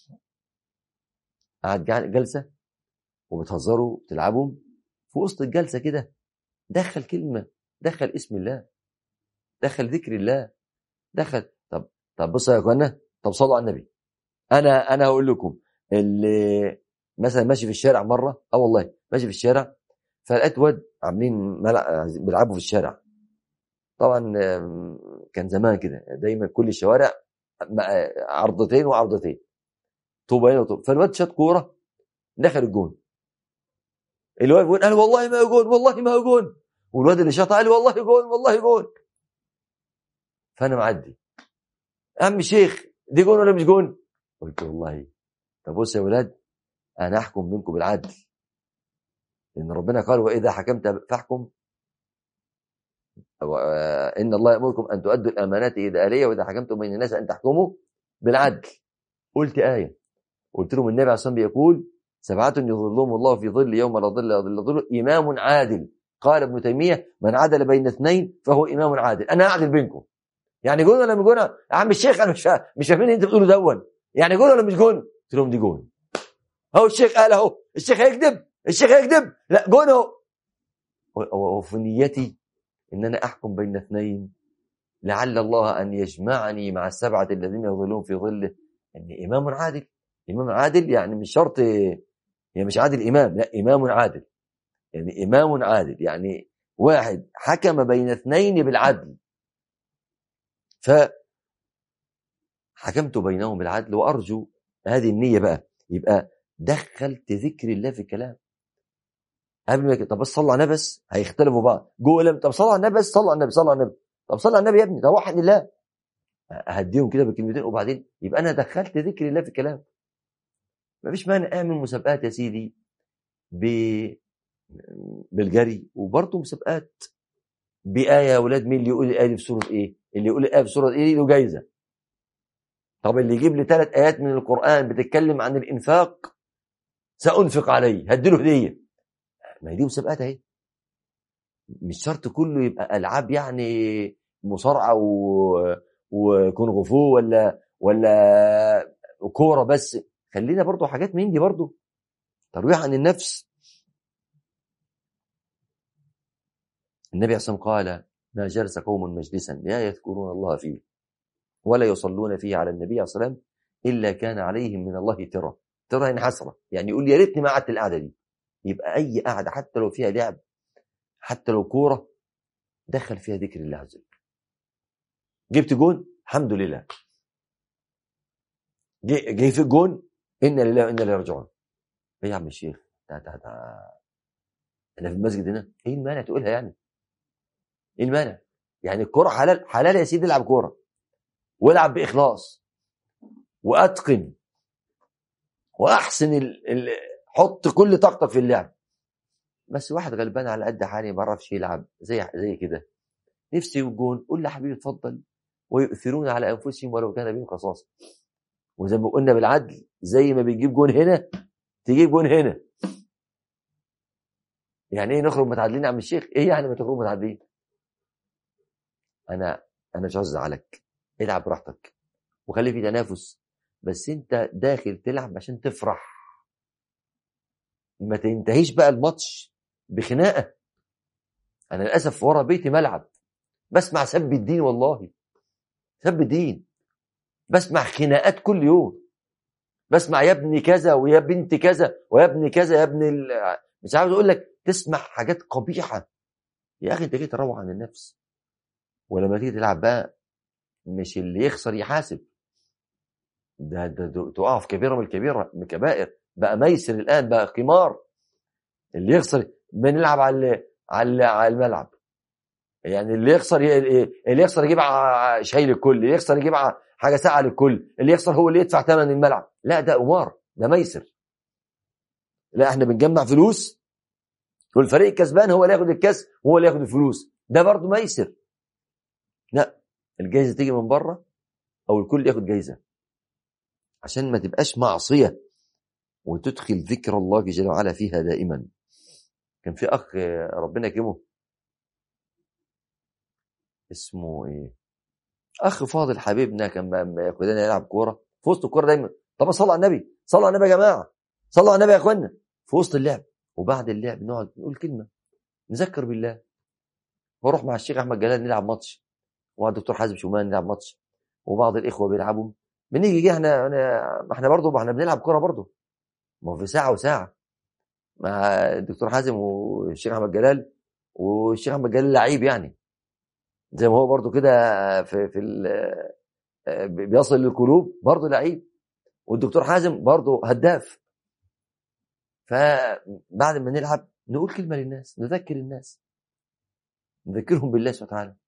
قاعد جلسه وبتهزروا بتلعبوا في وسط الجلسه كده دخل كلمه دخل اسم الله دخل ذكر الله دخل طب طب بصوا يا اخوانا طب صلوا على النبي انا انا هقول لكم اللي مثلا ماشي في الشارع مره اه والله ماشي في الشارع فلقيت واد عاملين ملع بيلعبوا في الشارع طبعا كان زمان كده دايما كل الشوارع عرضتين وعرضتين طوبين وطوب فالواد شاط كوره دخل الجون الواد بيقول قال والله ما هو جون والله ما هو جون والواد اللي شاط قال والله جون والله جون فانا معدي عم شيخ دي جون ولا مش جون قلت والله طب بص يا ولاد انا احكم بينكم بالعدل لان ربنا قال واذا حكمت فاحكم ان الله يامركم ان تؤدوا الامانات الى اهلها واذا حكمتم بين الناس ان تحكموا بالعدل قلت ايه قلت لهم النبي عليه الصلاه والسلام بيقول سبعه يظلهم الله في ظل يوم لا ظل الا ظله امام عادل قال ابن تيميه من عدل بين اثنين فهو امام عادل انا اعدل بينكم يعني جون ولا مش جون يا عم الشيخ انا مش فاهم مش فاهمين انت بتقوله دون يعني جون ولا مش جون قلت لهم دي جون اهو الشيخ قال اهو الشيخ هيكذب الشيخ هيكذب لا جون اهو وفي نيتي ان انا احكم بين اثنين لعل الله ان يجمعني مع السبعه الذين يظلون في ظله ان امام عادل امام عادل يعني مش شرط يعني مش عادل امام لا امام عادل يعني امام عادل يعني واحد حكم بين اثنين بالعدل ف حكمت بينهم بالعدل وارجو هذه النيه بقى يبقى دخلت ذكر الله في الكلام قبل ما طب بس صلوا على النبي بس هيختلفوا بعض جوه طب صلوا على النبي بس صلوا على النبي صلوا على النبي طب صلوا على النبي يا ابني ده وحد الله اهديهم كده بكلمتين وبعدين يبقى انا دخلت ذكر الله في الكلام مفيش مانع اعمل مسابقات يا سيدي ب بالجري وبرضه مسابقات بآية يا ولاد مين اللي يقول الآية دي في سورة إيه؟ اللي يقول الآية في سورة إيه له جايزة. طب اللي يجيب لي ثلاث آيات من القرآن بتتكلم عن الإنفاق سأنفق عليه هديله هدية ما هي دي مسابقات اهي مش شرط كله يبقى ألعاب يعني مصارعة و... وكونغ فو ولا ولا كورة بس خلينا برضو حاجات من دي برضو ترويح عن النفس النبي عليه الصلاة قال ما جلس قوم مجلسا لا يذكرون الله فيه ولا يصلون فيه على النبي عليه الصلاة والسلام إلا كان عليهم من الله ترى ترى يعني حسرة يعني يقول يا ريتني ما قعدت القعدة دي يبقى أي قعدة حتى لو فيها لعب حتى لو كورة دخل فيها ذكر الله عز وجل جبت جون الحمد لله جاي في جون إنا لله وإنا إليه راجعون ايه يا عم الشيخ ده ده ده انا في المسجد هنا ايه المانع تقولها يعني ايه المانع يعني الكوره حلال حلال يا سيدي العب كوره والعب باخلاص واتقن واحسن ال... ال... حط كل طاقتك في اللعب بس واحد غلبان على قد حالي ما بيعرفش يلعب زي زي كده نفسي يجون قول له حبيبي اتفضل ويؤثرون على انفسهم ولو كان بهم قصاصه وزي ما قلنا بالعدل زي ما بيجيب جون هنا تجيب جون هنا يعني ايه نخرج متعادلين يا عم الشيخ ايه يعني ما تخرجوا متعادلين انا انا مش عاوز ازعلك العب براحتك وخلي في تنافس بس انت داخل تلعب عشان تفرح ما تنتهيش بقى الماتش بخناقه انا للاسف ورا بيتي ملعب بسمع سب الدين والله سب الدين بسمع خناقات كل يوم بسمع يا ابني كذا ويا بنت كذا ويا ابني كذا يا ابن ال... مش عاوز اقول لك تسمع حاجات قبيحه يا اخي انت جيت تروح عن النفس ولما تيجي تلعب بقى مش اللي يخسر يحاسب ده ده, ده تقع في كبيره من الكبيره من الكبائر بقى ميسر الان بقى قمار اللي يخسر بنلعب على على على الملعب يعني اللي يخسر اللي يخسر يجيب شاي للكل اللي يخسر يجيب حاجه ساعه للكل اللي يخسر هو اللي يدفع ثمن الملعب لا ده قمار ده ميسر لا احنا بنجمع فلوس والفريق الكسبان هو اللي ياخد الكاس وهو اللي ياخد الفلوس ده برضه ميسر لا الجائزه تيجي من بره او الكل ياخد جائزه عشان ما تبقاش معصيه وتدخل ذكر الله جل وعلا فيها دائما كان في اخ ربنا يكرمه اسمه ايه اخ فاضل حبيبنا كان ياخدنا يلعب كوره في وسط الكوره دايما طب صلوا على النبي صلوا على النبي يا جماعه صلوا على النبي يا اخوانا في وسط اللعب وبعد اللعب نقعد نقول كلمه نذكر بالله واروح مع الشيخ احمد جلال نلعب ماتش ومع الدكتور حازم شومان نلعب ماتش وبعض الاخوه بيلعبوا بنيجي جه احنا ما احنا برضه ما احنا بنلعب كوره برضه ما هو في ساعه وساعه مع الدكتور حازم والشيخ احمد جلال والشيخ احمد جلال لعيب يعني زي ما هو برضه كده في في بيصل للقلوب برضه لعيب والدكتور حازم برضه هداف فبعد ما نلعب نقول كلمه للناس نذكر الناس نذكرهم بالله سبحانه وتعالى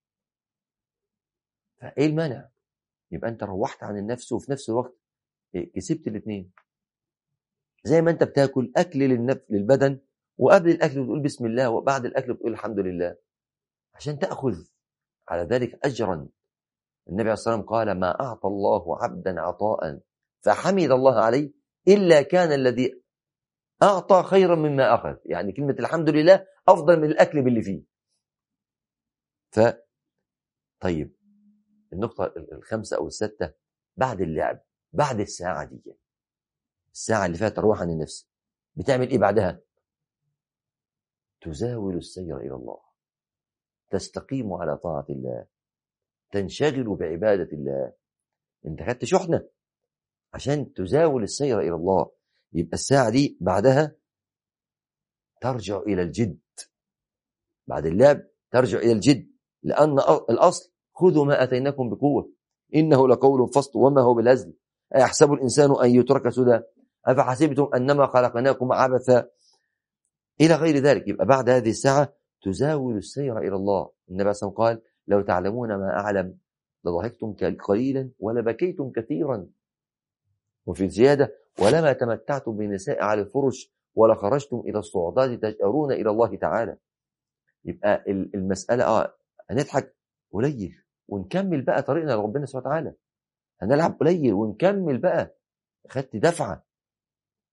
فايه المانع يبقى انت روحت عن النفس وفي نفس الوقت كسبت الاثنين زي ما انت بتاكل اكل للنفس للبدن وقبل الاكل بتقول بسم الله وبعد الاكل بتقول الحمد لله عشان تاخذ على ذلك اجرا النبي عليه الصلاه والسلام قال ما اعطى الله عبدا عطاء فحمد الله عليه الا كان الذي اعطى خيرا مما اخذ يعني كلمه الحمد لله افضل من الاكل باللي فيه ف طيب النقطه الخامسه او السادسه بعد اللعب بعد الساعه دي الساعه اللي فيها تروح عن النفس بتعمل ايه بعدها تزاول السير الى الله تستقيم على طاعه الله تنشغل بعباده الله انت خدت شحنه عشان تزاول السير الى الله يبقى الساعة دي بعدها ترجع إلى الجد بعد اللعب ترجع إلى الجد لأن الأصل خذوا ما أتيناكم بقوة إنه لقول فصل وما هو بالهزل أيحسب الإنسان أن يترك سدى أفحسبتم أنما خلقناكم عبثا إلى غير ذلك يبقى بعد هذه الساعة تزاول السير إلى الله النبي صلى الله عليه وسلم قال لو تعلمون ما أعلم لضحكتم قليلا ولبكيتم كثيرا وفي زيادة ولما تمتعتم بالنساء على الفرش ولا خرجتم إلى الصعودات تجأرون إلى الله تعالى يبقى المسألة آه هنضحك قليل ونكمل بقى طريقنا لربنا سبحانه وتعالى هنلعب قليل ونكمل بقى خدت دفعة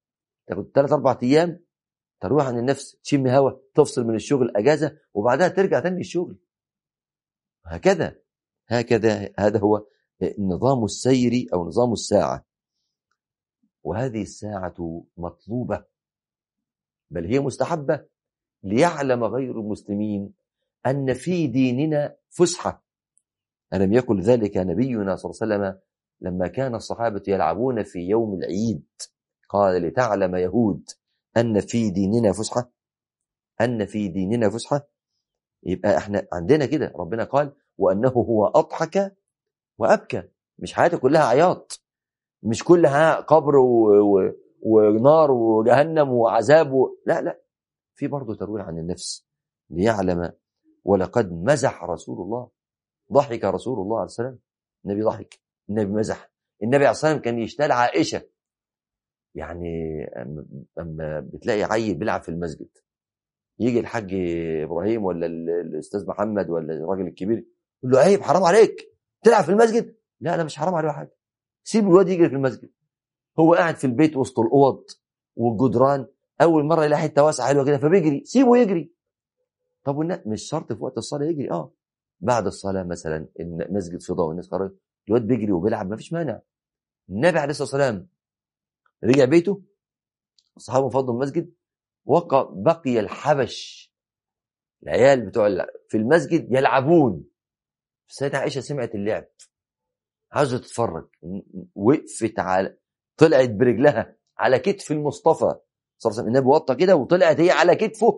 تاخد ثلاث اربع ايام تروح عن النفس تشم هوا تفصل من الشغل اجازه وبعدها ترجع تاني الشغل هكذا هكذا هذا هو نظام السير او نظام الساعه وهذه الساعه مطلوبه بل هي مستحبه ليعلم غير المسلمين ان في ديننا فسحه الم يقل ذلك نبينا صلى الله عليه وسلم لما كان الصحابه يلعبون في يوم العيد قال لتعلم يهود أن في ديننا فسحة أن في ديننا فسحة يبقى احنا عندنا كده ربنا قال وأنه هو أضحك وأبكى مش حياته كلها عياط مش كلها قبر و... و... ونار وجهنم وعذاب و... لا لا في برضه ترويع عن النفس ليعلم ولقد مزح رسول الله ضحك رسول الله عليه السلام النبي ضحك النبي مزح النبي عليه الصلاه والسلام كان يشتغل عائشه يعني اما بتلاقي عيل بيلعب في المسجد يجي الحاج ابراهيم ولا الاستاذ محمد ولا الراجل الكبير يقول له عيب حرام عليك تلعب في المسجد لا لا مش حرام عليه حاجه سيب الواد يجري في المسجد هو قاعد في البيت وسط الاوض والجدران اول مره يلاقي حته واسعه حلوه كده فبيجري سيبه يجري طب مش شرط في وقت الصلاه يجري اه بعد الصلاه مثلا المسجد فضاء والناس خرجت الواد بيجري وبيلعب ما فيش مانع النبي عليه الصلاه والسلام رجع بيته الصحابه فضوا المسجد وقع بقي الحبش العيال بتوع في المسجد يلعبون السيدة عائشة سمعت اللعب عاوزة تتفرج وقفت على طلعت برجلها على كتف المصطفى صلى الله عليه وسلم النبي وطى كده وطلعت هي على كتفه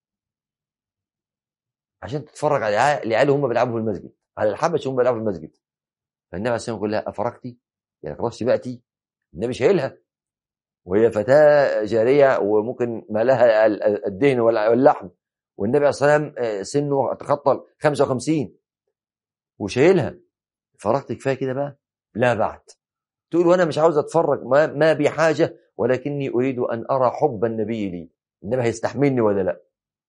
عشان تتفرج على العيال وهم بيلعبوا في المسجد على الحبش وهم بيلعبوا في المسجد فالنبي عليه الصلاه والسلام يقول لها افرقتي يعني خلاص شبعتي النبي شايلها وهي فتاة جارية وممكن ما لها الدهن واللحم والنبي عليه الصلاة والسلام سنه تخطى 55 وشايلها فرحت كفاية كده بقى لا بعد تقول وانا مش عاوز اتفرج ما, ما بي حاجة ولكني اريد ان ارى حب النبي لي النبي هيستحملني ولا لا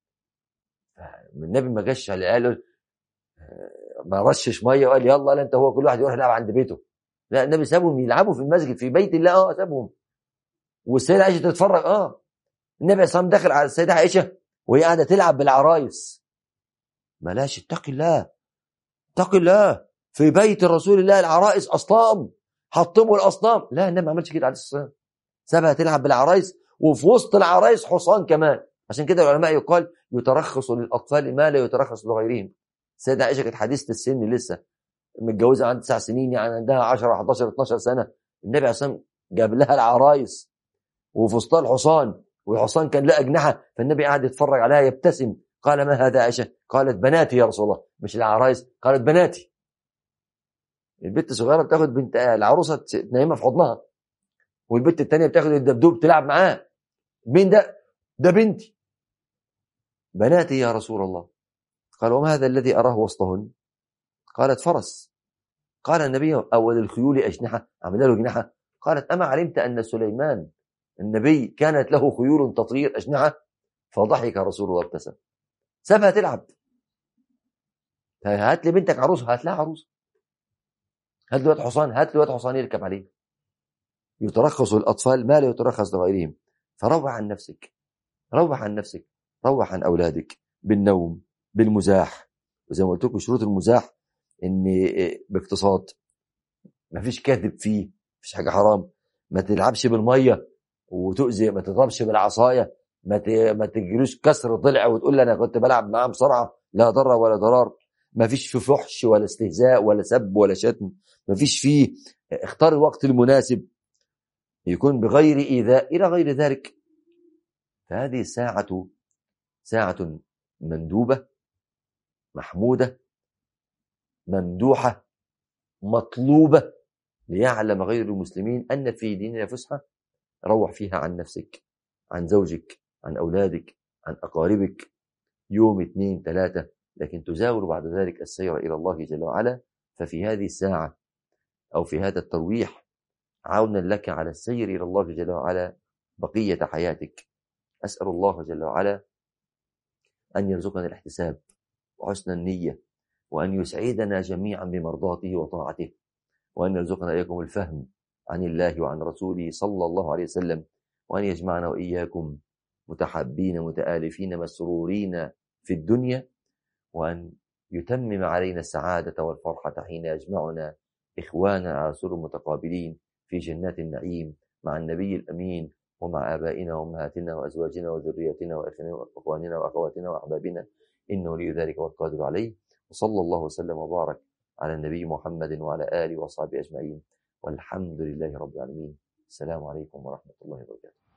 النبي ما جاش على قال ما رشش ميه وقال يلا لا انت هو كل واحد يروح يلعب عند بيته لا النبي سابهم يلعبوا في المسجد في بيت الله اه سابهم والسيده عائشه تتفرج اه النبي صلى الله عليه وسلم دخل على السيده عائشه وهي قاعده تلعب بالعرايس بلاش اتقي الله اتقي الله في بيت رسول الله العرائس اصنام حطموا الاصنام لا النبي ما عملش كده عليه الصلاه والسلام سابها تلعب بالعرايس وفي وسط العرايس حصان كمان عشان كده العلماء يقال يترخص للاطفال ما لا يترخص لغيرهم السيده عائشه كانت حديثه السن لسه متجوزه عندها تسع سنين يعني عندها 10 11 12 سنه النبي عليه الصلاه والسلام جاب لها العرايس وفي وسطها الحصان والحصان كان له اجنحه فالنبي قعد يتفرج عليها يبتسم قال ما هذا عائشه قالت بناتي يا رسول الله مش العرايس قالت بناتي البنت الصغيره بتاخد بنت العروسه تنيمها في حضنها والبنت الثانيه بتاخد الدبدوب تلعب معاه مين ده ده بنتي بناتي يا رسول الله قال وما هذا الذي اراه وسطهن قالت فرس قال النبي اول الخيول اجنحه عمل له جناحه قالت اما علمت ان سليمان النبي كانت له خيول تطير أجنحة فضحك رسول الله ابتسم سابها تلعب هات لي بنتك عروسه هات لها عروسه هات لي واد حصان هات لي واد حصان يركب عليه يترخص الأطفال ما لا يترخص لغيرهم فروح عن نفسك روح عن نفسك روح عن أولادك بالنوم بالمزاح وزي ما قلت لكم شروط المزاح ان باقتصاد ما فيش كذب فيه ما فيش حاجه حرام ما تلعبش بالميه وتؤذي ما تضربش بالعصايه ما ما تجريش كسر ضلع وتقول لي انا كنت بلعب معاه بسرعه لا ضرر ولا ضرار ما فيش فيه فحش ولا استهزاء ولا سب ولا شتم ما فيش فيه اختار الوقت المناسب يكون بغير ايذاء الى غير ذلك فهذه ساعه ساعه مندوبه محموده ممدوحه مطلوبه ليعلم غير المسلمين ان في ديننا فسحه روح فيها عن نفسك عن زوجك عن أولادك عن أقاربك يوم اثنين ثلاثة لكن تزاول بعد ذلك السير إلى الله جل وعلا ففي هذه الساعة أو في هذا الترويح عونا لك على السير إلى الله جل وعلا بقية حياتك أسأل الله جل وعلا أن يرزقنا الاحتساب وحسن النية وأن يسعدنا جميعا بمرضاته وطاعته وأن يرزقنا إياكم الفهم عن الله وعن رسوله صلى الله عليه وسلم وأن يجمعنا وإياكم متحبين متآلفين مسرورين في الدنيا وأن يتمم علينا السعادة والفرحة حين يجمعنا إخوانا على سر متقابلين في جنات النعيم مع النبي الأمين ومع آبائنا وأمهاتنا وأزواجنا وذرياتنا وإخواننا وأخواتنا وأحبابنا إنه ولي ذلك والقادر عليه وصلى الله وسلم وبارك على النبي محمد وعلى آله وصحبه أجمعين والحمد لله رب العالمين السلام عليكم ورحمة الله وبركاته